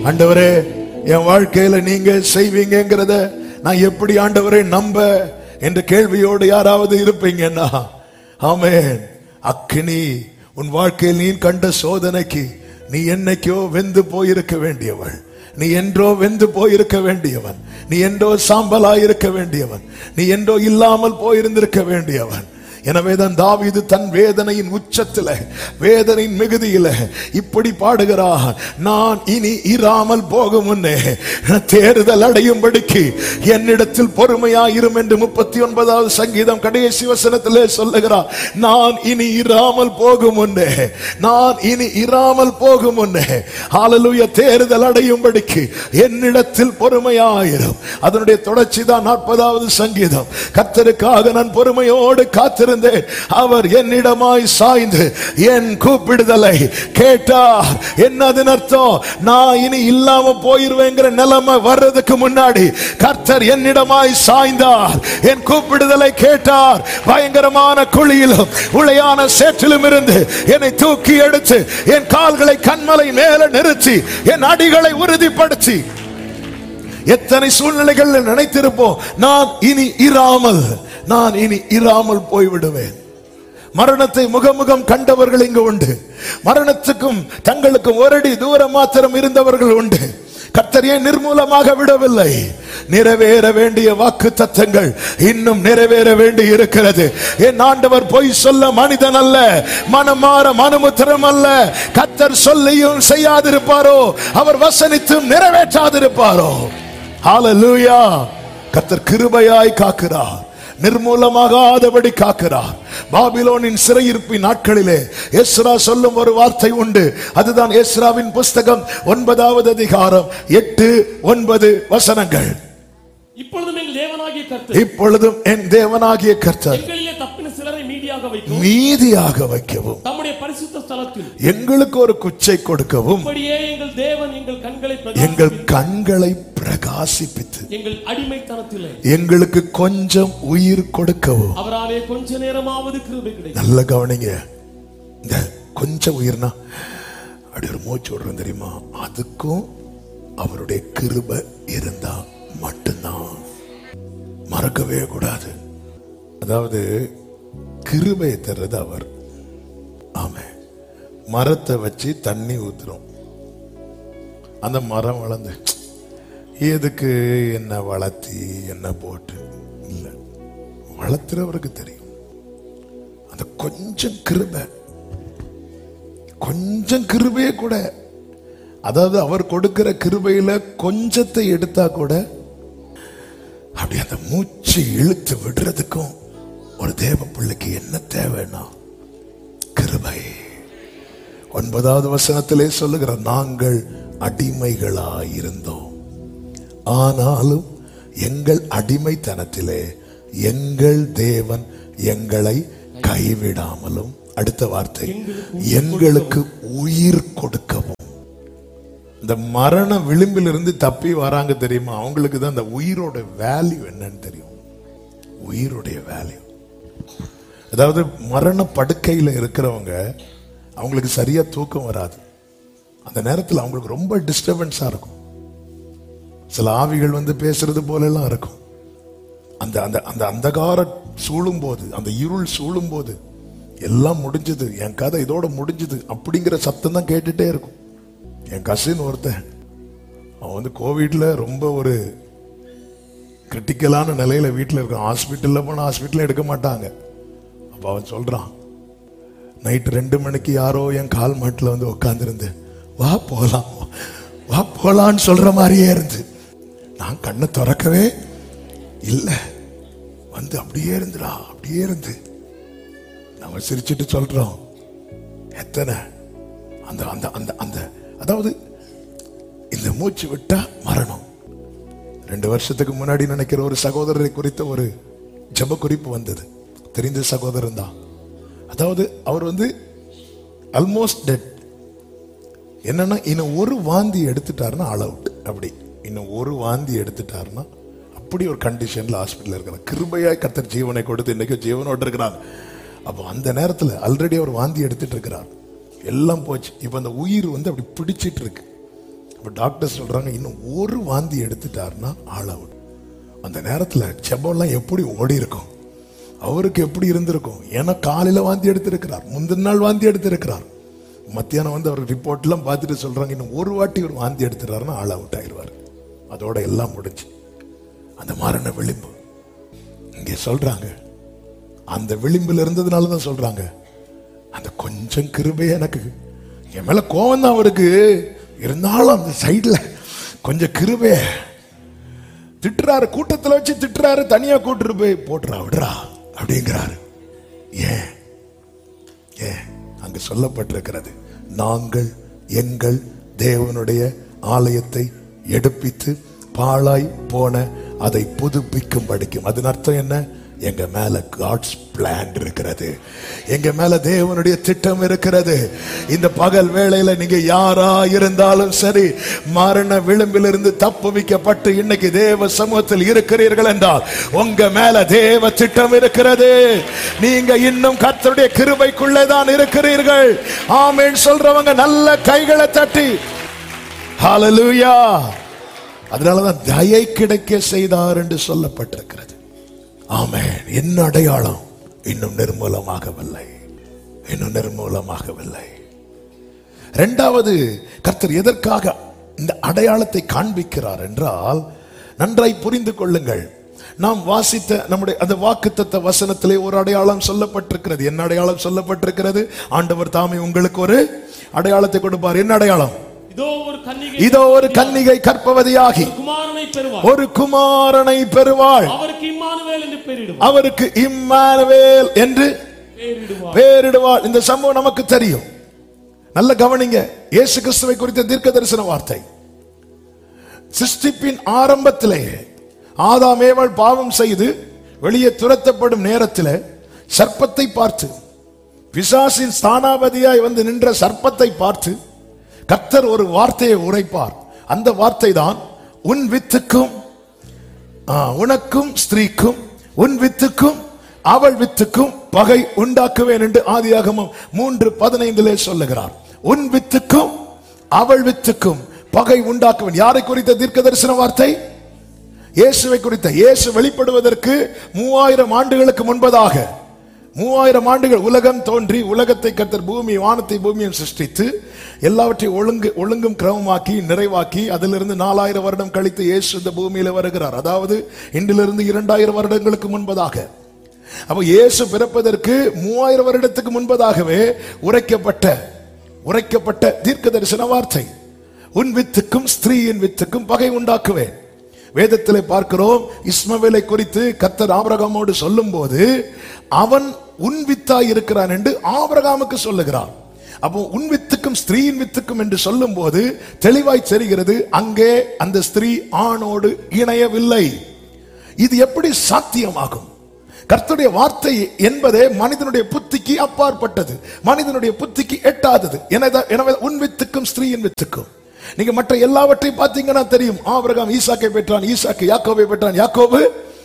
ஆண்டவரே என் வாழ்க்கையில நீங்க செய்வீங்கங்கிறத நான் எப்படி ஆண்டவரை நம்ப என்ற கேள்வியோடு யாராவது இருப்பீங்கன்னா ஆமென் அக்கினி உன் வாழ்க்கையில் நீ கண்ட சோதனைக்கு நீ என்னைக்கோ வெந்து போயிருக்க வேண்டியவள் நீ என்றோ வெந்து போயிருக்க வேண்டியவன் நீ என்றோ சாம்பலாய் இருக்க வேண்டியவன் நீ என்றோ இல்லாமல் போயிருந்திருக்க வேண்டியவன் எனவேதான் தாவீது தன் வேதனையின் உச்சத்தில வேதனையின் மிகுதியில இப்படி பாடுகிறார் நான் இனி இராமல் போகும் முன்னே தேர்தல் அடையும்படிக்கு என்னிடத்தில் பொறுமையாயிரும் என்று முப்பத்தி ஒன்பதாவது சங்கீதம் கடைசி வசனத்திலே சொல்லுகிறார் நான் இனி இராமல் போகும் முன்னே நான் இனி இராமல் போகும் முன்னே ஹalleluya தேர்தல் அடையும்படிக்கு என்னிடத்தில் பொறுமையாயிரும் அதனுடைய தொடர்ச்சி தான் நாற்பதாவது சங்கீதம் கர்த்தருக்காக நான் பொறுமையோடு காத்திருந்தேன் அவர் என்னிடமாய் சாய்ந்து என் கூப்பிடுதலை கேட்டார் என்னதுன்னு அர்த்தம் நான் இனி இல்லாம போயிருவேங்கிற நிலைமை வர்றதுக்கு முன்னாடி கர்த்தர் என்னிடமாய் சாய்ந்தார் என் கூப்பிடுதலை கேட்டார் பயங்கரமான குழியிலும் உளையான சேற்றிலும் இருந்து என்னை தூக்கி எடுத்து என் கால்களை கண்மலை மேல நிறுத்தி என் அடிகளை உறுதிப்படுத்தி எத்தனை சூழ்நிலைகள் நினைத்திருப்போம் நான் இனி இராமல் நான் இனி இராமல் போய்விடுவேன் மரணத்தை முகமுகம் கண்டவர்கள் இங்கு உண்டு மரணத்துக்கும் தங்களுக்கும் ஒரடி தூரம் மாத்திரம் இருந்தவர்கள் உண்டு கர்த்தர் ஏன் நிர்மூலமாக விடவில்லை நிறைவேற வேண்டிய வாக்கு தத்தங்கள் இன்னும் நிறைவேற வேண்டி இருக்கிறது என் ஆண்டவர் பொய் சொல்ல மனிதன் அல்ல மனமாற மனுமுத்திரம் அல்ல கர்த்தர் சொல்லியும் செய்யாதிருப்பாரோ அவர் வசனித்தும் நிறைவேற்றாதிருப்பாரோ ஹalleluya கர்த்தர் கிருபையாய் காக்கிறார் நிர்மூலமாகாதபடி காக்கிறார் பாபிலோனின் சிறையிருப்பின் நாட்களிலே எஸ்ரா சொல்லும் ஒரு வார்த்தை உண்டு அதுதான் எஸ்ராவின் புஸ்தகம் ஒன்பதாவது அதிகாரம் எட்டு ஒன்பது வசனங்கள் இப்பொழுதும் எங்கள் தேவனாகிய கர்த்தர் இப்பொழுதும் என் தேவனாகிய கர்த்தர் எங்களிலே தப்பின சிலரை மீதியாக வைக்கும் மீதியாக வைக்கவும் தம்முடைய பரிசுத்த ஸ்தலத்தில் எங்களுக்கு ஒரு குச்சை கொடுக்கவும் இப்படியே எங்கள் தேவன் எங்கள் கண்களை எங்கள் பிரகாசிப்பித்து, கண்களை பிரகாசிப்பித்து எங்கள் அடிமைத்தனத்திலே எங்களுக்கு கொஞ்சம் உயிர் கொடுக்கவும் அவராலே கொஞ்ச நேரமாவது கிருபை கிடைக்கும் நல்ல கவனிங்க இந்த கொஞ்சம் உயிர்னா அப்படி ஒரு மூச்சு விடுறோம் தெரியுமா அதுக்கும் அவருடைய கிருபை இருந்தா மட்டும்தான் மறக்கவே கூடாது அதாவது கிருபையை தர்றது அவர் ஆமே மரத்தை வச்சு தண்ணி ஊத்துறோம் அந்த மரம் வளர்ந்து எதுக்கு என்ன வளர்த்தி என்ன போட்டு இல்லை வளர்த்துறவருக்கு தெரியும் அந்த கொஞ்சம் கிருபை கொஞ்சம் கிருபையே கூட அதாவது அவர் கொடுக்கிற கிருபையில கொஞ்சத்தை எடுத்தா கூட அப்படி அந்த மூச்சு இழுத்து விடுறதுக்கும் ஒரு தேவ பிள்ளைக்கு என்ன தேவைன்னா கிருபை ஒன்பதாவது வசனத்திலே சொல்லுகிற நாங்கள் அடிமைகளாயிருந்தோம் ஆனாலும் எங்கள் அடிமைத்தனத்திலே எங்கள் தேவன் எங்களை கைவிடாமலும் அடுத்த வார்த்தை எங்களுக்கு உயிர் கொடுக்கவும் இந்த மரண விளிம்பிலிருந்து தப்பி வராங்க தெரியுமா அவங்களுக்கு தான் அந்த உயிரோட வேல்யூ என்னன்னு தெரியும் உயிருடைய வேல்யூ அதாவது மரண படுக்கையில இருக்கிறவங்க அவங்களுக்கு சரியா தூக்கம் வராது அந்த நேரத்தில் அவங்களுக்கு ரொம்ப டிஸ்டர்பன்ஸா இருக்கும் சில ஆவிகள் வந்து பேசுறது போல எல்லாம் இருக்கும் அந்த அந்த அந்த அந்தகார சூழும் போது அந்த இருள் சூழும் போது எல்லாம் முடிஞ்சது என் கதை இதோட முடிஞ்சது அப்படிங்கிற சத்தம் தான் கேட்டுட்டே இருக்கும் என் கசின் ஒருத்தன் அவன் வந்து கோவிட்ல ரொம்ப ஒரு கிரிட்டிக்கலான நிலையில வீட்டில் இருக்கான் ஹாஸ்பிட்டல்ல போனா ஹாஸ்பிட்டல் எடுக்க மாட்டாங்க அப்ப அவன் சொல்றான் நைட் ரெண்டு மணிக்கு யாரோ என் கால் மாட்டில் வந்து உட்காந்துருந்து வா போலாம் வா போலான்னு சொல்ற மாதிரியே இருந்து நான் கண்ணை திறக்கவே இல்லை வந்து அப்படியே இருந்துடா அப்படியே இருந்து நம்ம சிரிச்சிட்டு சொல்றோம் எத்தனை அந்த அந்த அந்த அந்த அதாவது இந்த மூச்சு விட்டா மரணம் ரெண்டு வருஷத்துக்கு முன்னாடி நினைக்கிற ஒரு சகோதரரை குறித்த ஒரு ஜெப குறிப்பு வந்தது தெரிந்த சகோதரன் தான் அதாவது அவர் வந்து ஆல்மோஸ்ட் டெட் என்னன்னா இன்னும் ஒரு வாந்தி எடுத்துட்டாருன்னா ஆல் அவுட் அப்படி இன்னும் ஒரு வாந்தி எடுத்துட்டாருன்னா அப்படி ஒரு கண்டிஷன்ல ஹாஸ்பிட்டல் இருக்கிறார் கிருபையாய் கர்த்தர் ஜீவனை கொடுத்து இன்னைக்கு ஜீவனோடு இருக்கிறார் அப்போ அந்த நேரத்தில் ஆல்ரெடி அவர் வாந்தி எடுத்துட்டு இருக்கிறார் எல்லாம் போச்சு இப்போ அந்த உயிர் வந்து அப்படி பிடிச்சிட்டு இருக்கு இப்ப டாக்டர் சொல்றாங்க இன்னும் ஒரு வாந்தி எடுத்துட்டாருன்னா ஆள் அவுட் அந்த நேரத்துல செபம்லாம் எப்படி ஓடி இருக்கும் அவருக்கு எப்படி இருந்திருக்கும் ஏன்னா காலையில வாந்தி எடுத்திருக்கிறார் முந்தின நாள் வாந்தி எடுத்திருக்கிறார் மத்தியானம் வந்து அவர் ரிப்போர்ட் எல்லாம் பார்த்துட்டு சொல்றாங்க இன்னும் ஒரு வாட்டி ஒரு வாந்தி எடுத்துறாருன்னா ஆள் அவுட் ஆயிடுவார் அதோட எல்லாம் முடிஞ்சு அந்த மரண விளிம்பு இங்கே சொல்றாங்க அந்த விளிம்பில் இருந்ததுனால தான் சொல்றாங்க அந்த கொஞ்சம் கிருபை எனக்கு என் மேல கோவம் தான் அவருக்கு இருந்தாலும் அந்த சைடுல கொஞ்சம் கிருபை திட்டுறாரு கூட்டத்துல வச்சு திட்டுறாரு தனியா கூட்டிட்டு போய் போட்டுறா விடுறா அப்படிங்கிறாரு ஏன் ஏன் அங்கு சொல்லப்பட்டிருக்கிறது நாங்கள் எங்கள் தேவனுடைய ஆலயத்தை எடுப்பித்து பாழாய் போன அதை புதுப்பிக்கும் படிக்கும் அதன் அர்த்தம் என்ன எங்க மேல காட்ஸ் பிளான் இருக்கிறது எங்க மேல தேவனுடைய திட்டம் இருக்கிறது இந்த பகல் வேளையில நீங்க யாரா இருந்தாலும் சரி மரண விளிம்பிலிருந்து தப்புவிக்கப்பட்டு இன்னைக்கு தேவ சமூகத்தில் இருக்கிறீர்கள் என்றால் உங்க மேல தேவ திட்டம் இருக்கிறது நீங்க இன்னும் கர்த்தருடைய கிருபைக்குள்ளே தான் இருக்கிறீர்கள் ஆமென் சொல்றவங்க நல்ல கைகளை தட்டி ஹalleluya அதனாலதான் தயை கிடைக்க செய்தார் என்று சொல்லப்பட்டிருக்கிறது ஆமென் என்ன அடையாளம் இன்னும் நிர்மூலமாகவில்லை இன்னும் நிர்மூலமாகவில்லை இரண்டாவது கர்த்தர் எதற்காக இந்த அடையாளத்தை காண்பிக்கிறார் என்றால் நன்றாய் புரிந்து கொள்ளுங்கள் நாம் வாசித்த நம்முடைய அந்த வாக்குத்தத்த வசனத்திலே ஒரு அடையாளம் சொல்லப்பட்டிருக்கிறது என்ன அடையாளம் சொல்லப்பட்டிருக்கிறது ஆண்டவர் தாமே உங்களுக்கு ஒரு அடையாளத்தை கொடுப்பார் என்ன அடையாளம் இதோ ஒரு கன்னிகை இதோ ஒரு கன்னிகை கற்பவதியாகி குமாரனை பெறுவார் ஒரு குமாரனை பெறுவாள் அவருக்கு இம்மானுவேல் என்று பெயரிடுவார் அவருக்கு இம்மானுவேல் என்று பெயரிடுவார் பேரிடுவாள் இந்த சம்பவம் நமக்கு தெரியும் நல்ல கவனிங்க இயேசு கிறிஸ்துவை குறித்த தீர்க்க தரிசன வார்த்தை சிருஷ்டிப்பின் ஆரம்பத்திலே ஆதாம் ஏவாள் பாவம் செய்து வெளியே துரத்தப்படும் நேரத்தில் சர்ப்பத்தை பார்த்து பிசாசின் ஸ்தானாபதியாய் வந்து நின்ற சர்ப்பத்தை பார்த்து கர்த்தர் ஒரு வார்த்தையை உரைப்பார் அந்த வார்த்தை தான் உன் வித்துக்கும் ஆ, உனக்கும் ஸ்திரீக்கும் உன் வித்துக்கும் அவள் வித்துக்கும் பகை உண்டாக்குவேன் என்று ஆதியாகமம் மூன்று பதினைந்திலே சொல்லுகிறார் உன் வித்துக்கும் அவள் வித்துக்கும் பகை உண்டாக்குவேன் யாரை குறித்த தீர்க்க தரிசன வார்த்தை இயேசுவை குறித்த இயேசு வெளிப்படுவதற்கு மூவாயிரம் ஆண்டுகளுக்கு முன்பதாக மூவாயிரம் ஆண்டுகள் உலகம் தோன்றி உலகத்தை கத்தர் பூமி வானத்தை பூமியும் சிருஷ்டித்து எல்லாவற்றையும் ஒழுங்கு ஒழுங்கும் கிரமமாக்கி நிறைவாக்கி அதிலிருந்து நாலாயிரம் வருடம் கழித்து இயேசு இந்த பூமியில வருகிறார் அதாவது இன்றிலிருந்து இரண்டாயிரம் வருடங்களுக்கு முன்பதாக அப்ப இயேசு பிறப்பதற்கு மூவாயிரம் வருடத்துக்கு முன்பதாகவே உரைக்கப்பட்ட உரைக்கப்பட்ட தீர்க்க தரிசன வார்த்தை உன் வித்துக்கும் ஸ்திரீயின் வித்துக்கும் பகை உண்டாக்குவேன் வேதத்திலே பார்க்கிறோம் இஸ்மவேலை குறித்து கத்தர் ஆபிரகாமோடு சொல்லும்போது அவன் உன் வித்தாய் இருக்கிறான் என்று ஆபிரகாமுக்கு சொல்லுகிறான் அப்போ உன் வித்துக்கும் ஸ்திரீயின் வித்துக்கும் என்று சொல்லும்போது தெளிவாய் தெரிகிறது அங்கே அந்த ஸ்திரீ ஆணோடு இணையவில்லை இது எப்படி சாத்தியமாகும் கர்த்தருடைய வார்த்தை என்பதே மனிதனுடைய புத்திக்கு அப்பாற்பட்டது மனிதனுடைய புத்திக்கு எட்டாதது எனவே- எனவே உன் வித்துக்கும் ஸ்திரீயின் வித்துக்கும் நீங்க மற்ற எல்லாவற்றையும் பார்த்தீங்கன்னா தெரியும் ஆபிரகாம் ஈசாக்கை பெற்றான் ஈசாக்கு யாக்கோபை பெற்றான் யாக்கோபு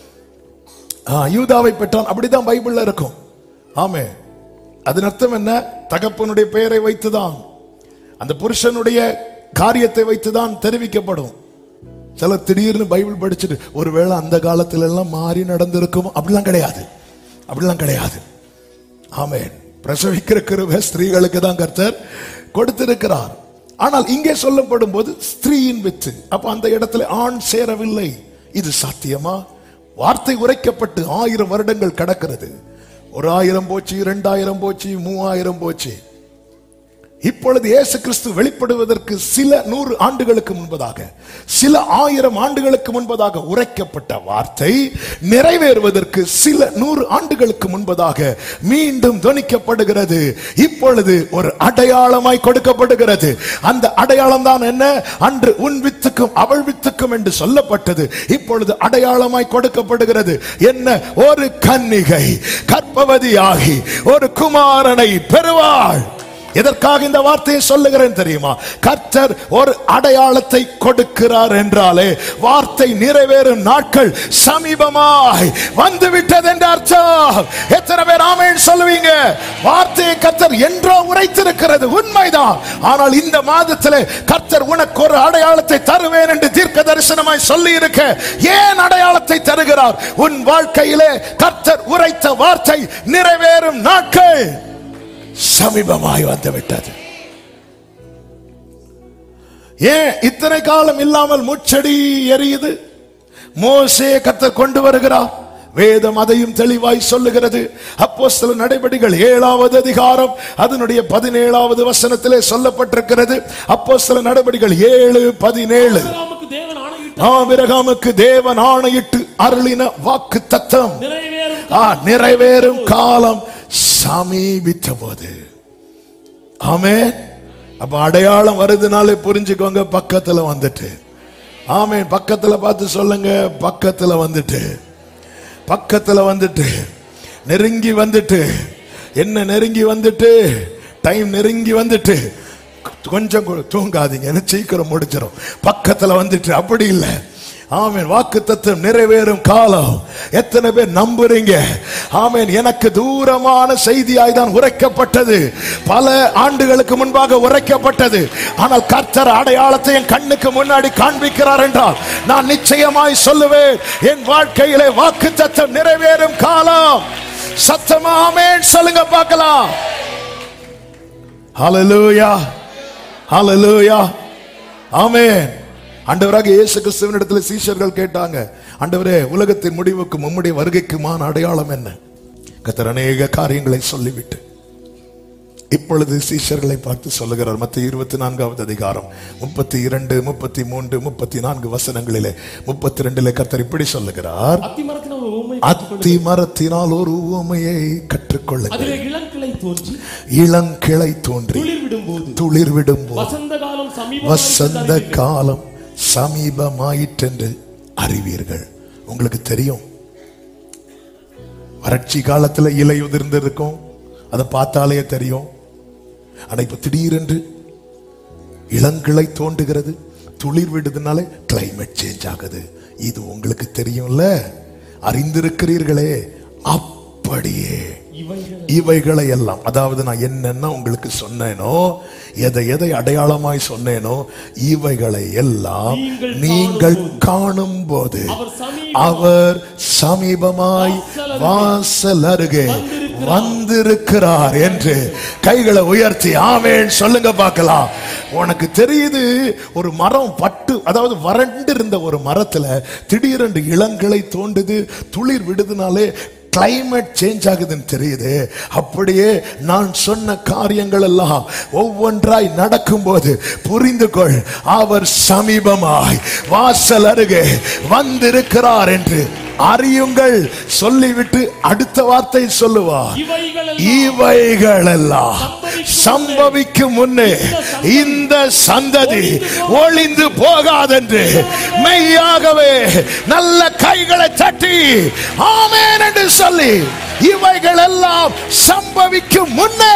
ஆ, யூதாவை பெற்றான் அப்படிதான் பைபிள்ல இருக்கும் ஆமே அதன் அர்த்தம் என்ன தகப்பனுடைய பெயரை வைத்துதான் அந்த புருஷனுடைய காரியத்தை வைத்துதான் தெரிவிக்கப்படும் சில திடீர்னு பைபிள் படிச்சுட்டு ஒருவேளை அந்த காலத்துல எல்லாம் மாறி நடந்திருக்கும் அப்படிலாம் கிடையாது அப்படிலாம் கிடையாது ஆமென் பிரசவிக்கிற கிருபை ஸ்திரீகளுக்கு தான் கர்த்தர் கொடுத்திருக்கிறார் ஆனால் இங்கே சொல்லப்படும் போது ஸ்திரீயின் வித்து அப்ப அந்த இடத்துல ஆண் சேரவில்லை இது சாத்தியமா வார்த்தை உரைக்கப்பட்டு ஆயிரம் வருடங்கள் கடக்கிறது ஒரு ஆயிரம் போச்சு இரண்டாயிரம் போச்சு மூவாயிரம் போச்சு இப்பொழுது இயேசு கிறிஸ்து வெளிப்படுவதற்கு சில நூறு ஆண்டுகளுக்கு முன்பதாக சில ஆயிரம் ஆண்டுகளுக்கு முன்பதாக உரைக்கப்பட்ட வார்த்தை நிறைவேறுவதற்கு சில நூறு ஆண்டுகளுக்கு முன்பதாக மீண்டும் துணிக்கப்படுகிறது இப்பொழுது ஒரு அடையாளமாய் கொடுக்கப்படுகிறது அந்த அடையாளம் தான் என்ன அன்று உன் வித்துக்கும் அவள் வித்துக்கும் என்று சொல்லப்பட்டது இப்பொழுது அடையாளமாய் கொடுக்கப்படுகிறது என்ன ஒரு கன்னிகை கற்பவதியாகி ஒரு குமாரனை பெறுவாள் எதற்காக இந்த வார்த்தையை சொல்லுகிறேன் தெரியுமா கர்த்தர் ஒரு அடையாளத்தை கொடுக்கிறார் என்றாலே வார்த்தை நிறைவேறும் நாட்கள் சமீபமாய் வந்து விட்டது என்று அர்த்தம் எத்தனை பேர் ஆமேன் சொல்லுவீங்க வார்த்தையை கர்த்தர் என்றோ உரைத்திருக்கிறது உண்மைதான் ஆனால் இந்த மாதத்திலே கர்த்தர் உனக்கு ஒரு அடையாளத்தை தருவேன் என்று தீர்க்க தரிசனமாய் சொல்லி இருக்க ஏன் அடையாளத்தை தருகிறார் உன் வாழ்க்கையிலே கர்த்தர் உரைத்த வார்த்தை நிறைவேறும் நாட்கள் சமீபமாய் வந்து விட்டது ஏன் இத்தனை காலம் இல்லாமல் முச்செடி எரியுது மோசே கர்த்தர் கொண்டு வருகிறார் வேதம் அதையும் தெளிவாய் சொல்லுகிறது அப்போ சில நடைபடிகள் ஏழாவது அதிகாரம் அதனுடைய பதினேழாவது வசனத்திலே சொல்லப்பட்டிருக்கிறது அப்போ சில நடவடிகள் ஏழு பதினேழு ஆபிரகாமுக்கு தேவன் ஆணையிட்டு ஆபிரகாமுக்கு தேவன் ஆணையிட்டு அருளின வாக்கு தத்தம் நிறைவேறும் ஆ, நிறைவேறும் காலம் சமீபித்த போது ஆமே அப்ப அடையாளம் வருதுனாலே புரிஞ்சுக்கோங்க பக்கத்துல வந்துட்டு ஆமே பக்கத்துல பார்த்து சொல்லுங்க பக்கத்துல வந்துட்டு பக்கத்துல வந்துட்டு நெருங்கி வந்துட்டு என்ன நெருங்கி வந்துட்டு டைம் நெருங்கி வந்துட்டு கொஞ்சம் கூட தூங்காதீங்க எனக்கு சீக்கிரம் முடிச்சிடும் பக்கத்துல வந்துட்டு அப்படி இல்லை ஆமென் வாக்கு தத்துவம் நிறைவேறும் காலம் எத்தனை பேர் நம்புறீங்க ஆமென் எனக்கு தூரமான செய்தியாய் தான் உரைக்கப்பட்டது பல ஆண்டுகளுக்கு முன்பாக உரைக்கப்பட்டது ஆனால் கர்த்தர் அடையாளத்தை என் கண்ணுக்கு முன்னாடி காண்பிக்கிறார் என்றால் நான் நிச்சயமாய் சொல்லுவேன் என் வாழ்க்கையிலே வாக்கு தத்துவம் நிறைவேறும் காலம் சத்தமா ஆமென் சொல்லுங்க பார்க்கலாம் ஹalleluya ஹalleluya ஆமென் ஆண்டவராக இயேசு கிறிஸ்துவினிடத்தில் சீஷர்கள் கேட்டாங்க ஆண்டவரே உலகத்தின் முடிவுக்கு உம்முடைய வருகைக்குமான அடையாளம் என்ன கத்தர் அநேக காரியங்களை சொல்லிவிட்டு இப்பொழுது சீஷர்களை பார்த்து சொல்லுகிறார் மத்திய இருபத்தி நான்காவது அதிகாரம் முப்பத்தி இரண்டு முப்பத்தி மூன்று முப்பத்தி நான்கு வசனங்களிலே முப்பத்தி ரெண்டிலே கத்தர் இப்படி சொல்லுகிறார் அத்திமரத்தின் ஒரு உண்மை அத்தி மரத்தினால் ஒரு உவமையை கற்றுக்கொள்ளுங்கள் அதிலே இளங்கிளை தோன்றி இளங்கிளை தோன்றி துளிர் விடும்போது துளிர் விடும்போது வசந்த காலம் சமீபம் வசந்த காலம் சமீபமாயிற்றென்று அறிவீர்கள் உங்களுக்கு தெரியும் வறட்சி காலத்துல இலை உதிர்ந்திருக்கும் அதை பார்த்தாலே தெரியும் ஆனா இப்ப திடீரென்று இளங்கிளை தோன்றுகிறது துளிர் விடுதுனாலே கிளைமேட் சேஞ்ச் ஆகுது இது உங்களுக்கு தெரியும்ல அறிந்திருக்கிறீர்களே அப்படியே இவைகள் இவைகளை எல்லாம் அதாவது நான் என்னென்ன உங்களுக்கு சொன்னேனோ எதை எதை அடையாளமாய் சொன்னேனோ இவைகளை எல்லாம் நீங்கள் நீங்கள் காணும் போது அவர் சமீப அவர் சமீபமாய் வாசல் அருகே வந்திருக்கிறார் என்று கைகளை உயர்த்தி ஆமேன் சொல்லுங்க பார்க்கலாம் உனக்கு தெரியுது ஒரு மரம் பட்டு அதாவது வறண்டு இருந்த ஒரு மரத்துல திடீரென்று இளங்கிளை தோண்டுது துளிர் விடுதுனாலே கிளைமேட் சேஞ்ச் ஆகுதுன்னு தெரியுது அப்படியே நான் சொன்ன காரியங்கள் எல்லாம் ஒவ்வொன்றாய் நடக்கும்போது புரிந்து கொள் அவர் சமீபமாய் வாசல் அருகே வந்திருக்கிறார் என்று அறியுங்கள் சொல்லிவிட்டு அடுத்த வார்த்தை சொல்லுவார் இவைகள் இவைகளெல்லாம் சம்பவிக்கும் முன்னே இந்த சந்ததி ஒளிந்து போகாதென்று மெய்யாகவே நல்ல கைகளை தட்டி ஆமென் என்று சொல்லி இவைகள் எல்லாம் சம்பவிக்கும் முன்னே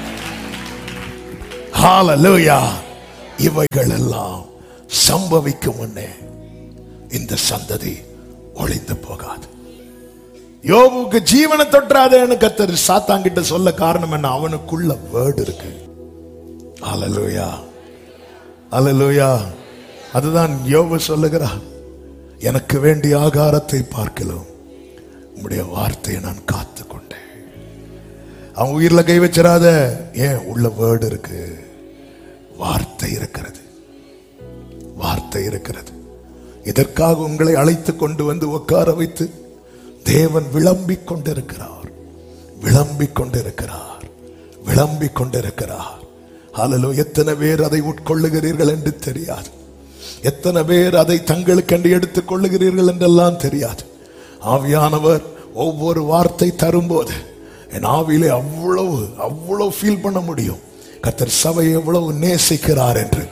ஹalleluya இவைகள் எல்லாம் சம்பவிக்கும் முன்னே இந்த சந்ததி ஒளிந்து போகாது யோபுக்கு ஜீவனை தொற்றாதேன்னு கத்தர் சாத்தாங்கிட்ட சொல்ல காரணம் என்ன அவனுக்குள்ள வேர்டு இருக்கு அலலூயா அலலூயா அதுதான் யோபு சொல்லுகிறார் எனக்கு வேண்டிய ஆகாரத்தை பார்க்கலாம் உம்முடைய வார்த்தையை நான் காத்து கொண்டேன் அவன் உயிர்ல கை வச்சிடாத ஏன் உள்ள வேர்டு இருக்கு வார்த்தை இருக்கிறது வார்த்தை இருக்கிறது இதற்காக உங்களை அழைத்து கொண்டு வந்து உட்கார வைத்து தேவன் விளம்பிக் கொண்டிருக்கிறார் விளம்பிக் கொண்டிருக்கிறார் விளம்பிக் கொண்டிருக்கிறார் ஹalleluya எத்தனை பேர் அதை உட்கொள்ளுகிறீர்கள் என்று தெரியாது எத்தனை பேர் அதை தங்களுக்கென்று எடுத்துக் கொள்ளுகிறீர்கள் என்றெல்லாம் தெரியாது ஆவியானவர் ஒவ்வொரு வார்த்தை தரும்போது என் ஆவியிலே அவ்வளவு அவ்வளவு ஃபீல் பண்ண முடியும் கர்த்தர் சபையை எவ்வளவு நேசிக்கிறார் என்று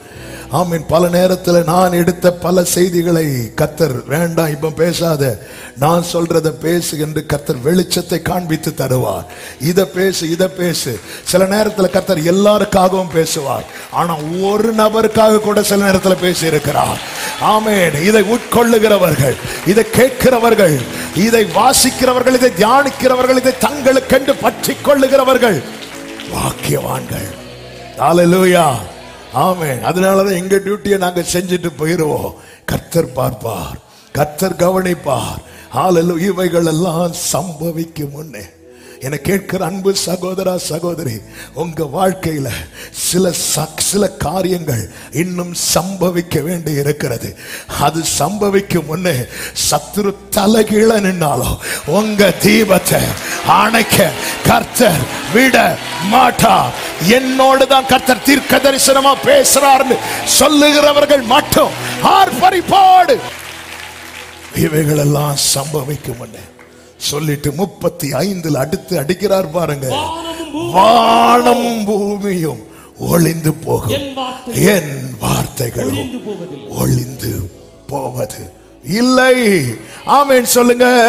ஆமீன் பல நேரத்தில் நான் எடுத்த பல செய்திகளை கத்தர் வேண்டாம் இப்ப பேசாத நான் சொல்றத பேசு என்று கத்தர் வெளிச்சத்தை காண்பித்து தருவார் இத பேசு இத பேசு சில நேரத்தில் கத்தர் எல்லாருக்காகவும் பேசுவார் ஆனா ஒரு நபருக்காக கூட சில நேரத்தில் பேசி இருக்கிறார் ஆமேன் இதை உட்கொள்ளுகிறவர்கள் இதை கேட்கிறவர்கள் இதை வாசிக்கிறவர்கள் இதை தியானிக்கிறவர்கள் இதை தங்களுக்கென்று பற்றி கொள்ளுகிறவர்கள் வாக்கியவான்கள் ஹalleluya ஆமென் அதனாலதான் எங்க டியூட்டியை நாங்க செஞ்சுட்டு போயிருவோம் கர்த்தர் பார்ப்பார் கர்த்தர் கவனிப்பார் ஹalleluya இவைகள் எல்லாம் சம்பவிக்கும் முன்னே என கேட்கிற அன்பு சகோதரா சகோதரி உங்க வாழ்க்கையில சில ச- சில காரியங்கள் இன்னும் சம்பவிக்க வேண்டி இருக்கிறது அது சம்பவிக்கும் முன்னே சத்துரு தலைகீழ நின்னாலும் உங்க தீபத்தை அணைக்க கர்த்தர் விட மாட்டார் என்னோடு தான் கர்த்தர் தீர்க்க தரிசனமா பேசுறார்னு சொல்லுகிறவர்கள் மட்டும் ஆர்ப்பரிப்பாடு இவைகள் எல்லாம் சம்பவிக்கும் முன்னே சொல்லிட்டு முப்பத்தி ஐந்துல அடுத்து அடிக்கிறார் பாருங்க வானமும் பூமியும் வானம் பூமியும் ஒளிந்து போகும் என் வார்த்தை என் வார்த்தைகளும் ஒழிந்து போவதில்லை ஒளிந்து போவது இல்லை ஆமென் சொல்லுங்க